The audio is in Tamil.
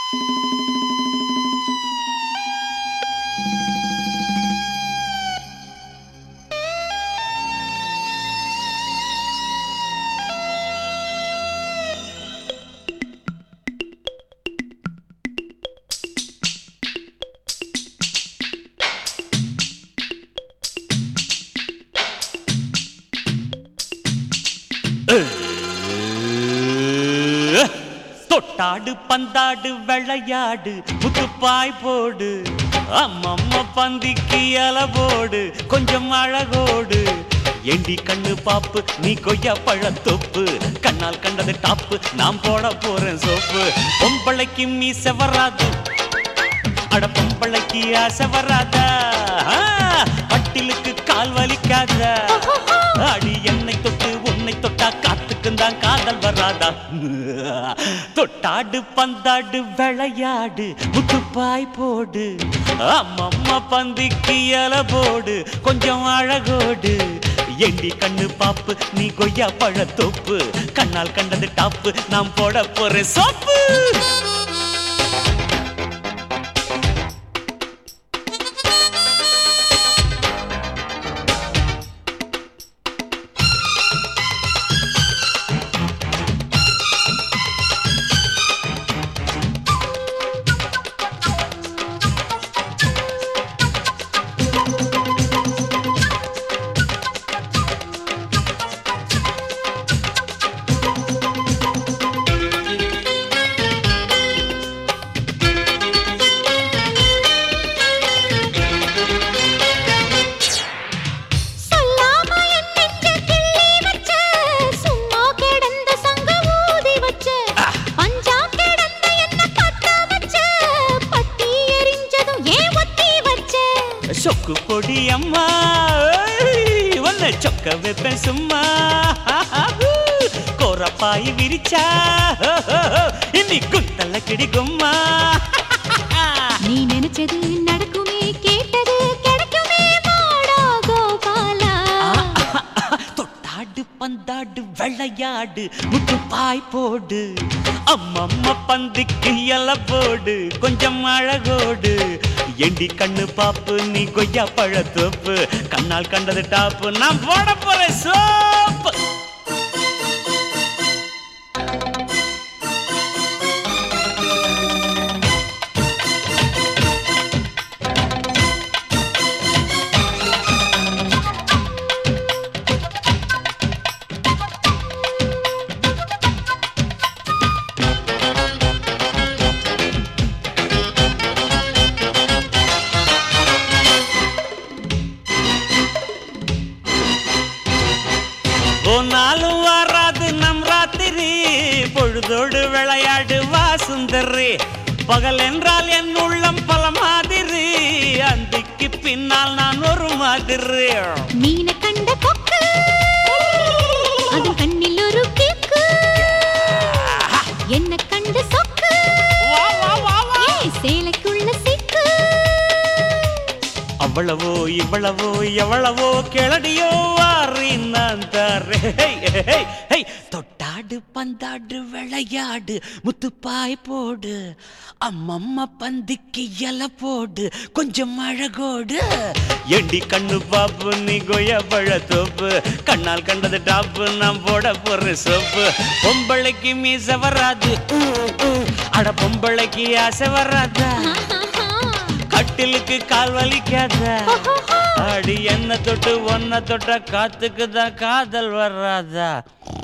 தொட்டாடு பந்தாடு விளையாடு முத்துப்பாய் போடு அம்மம்மா பந்திக்கு இல போடு கொஞ்சம் அழகோடு எண்டி கண்ணு பாப்பு நீ கொய்யா பழத்தொப்பு கண்ணால் கண்டது டாப்பு நான் போட போறேன் சோப்பு பொம்பளைக்கு மீச வராது அட பொம்பளைக்கு ஆசை வராதா ஆ, கட்டிலுக்கு கால் வலிக்காதா அடி என்னை தொட்டு உன்னை தொட்டா காத்துக்கும் தான் காதல் வராதா தொட்டாடு பந்தாடு விளையாடு முத்துப்பாய் போடு அம்மம்மா பந்திக்கு இல போடு கொஞ்சம் அழகோடு எண்டி கண்ணு பாப்பு நீ கொய்யா பழத்தோப்பு கண்ணால் கண்டது டாப்பு நான் போட போறேன் சோப்பு சொல்லாம என் நெஞ்ச கிள்ளி வச்ச, சும்மா கிடந்த சங்க ஊதி வச்ச, பஞ்சா கிடந்த என்ன பத்த வச்ச, பத்தி எரிஞ்சதும் ஏன் ஒத்தி வச்ச? சொக்கு பொடி அம்மா ஏய், உன்னை சொக்க வைப்பேன் சும்மா கோரப்பாய் விரிச்சா இன்னி குத்தல கிடிக்கும்மா நீ நினைச்சது நடக்குமே கேட்டது கிடைக்குமே மாடா கோபாலா தொட்டாடு பந்தாடு விளையாடு முத்துப்பாய் போடு அம்மம்மா பந்திக்கு இல போடு கொஞ்சம் அழகோடு எண்டி கண்ணு பாப்பு நீ கொய்யா பழத்தோப்பு கண்ணால் கண்டது டாப்பு நான் போட போறேன் சோப்பு போனாலும் வராது நம் ராத்திரி பொழுதோடு விளையாடு வா சுந்தரி பகல் என்றால் என் உள்ளம் பல மாதிரி அந்திக்கு பின்னால் நான் ஒரு மாதிரி மீனை கண்ட கொக்கு அதன் கண்ணில் ஒரு கேக்கு என்ன கண்டு சொக்கு வா, வா, வா, வா. ஏய், சேலைக்குள்ள சிக்கு அவ்வளவோ இவ்வளவோ எவ்வளவோ கிளடியோ வாரி நான் தாரே ஹேய், ஹேய், ஹேய். தொட்டாடு பந்தாடு விளையாடு முத்துப்பாய் போடு அம்மம்மா பந்திக்கு இல போடு கொஞ்சம் அழகோடு எண்டி கண்ணு பாப்பு நீ கொய்யா பழத்தோப்பு கண்ணால் கண்டது டாப்பு நான் போட போற சோப்பு பொம்பளைக்கு மீச வராது உம், உம். அட பொம்பளைக்கு ஆசை வராதா கட்டிலுக்கு கால் வலிக்காத அடி என்ன தொட்டு ஒன்ன தொட்ட காத்துக்கு தான் காதல் வராதா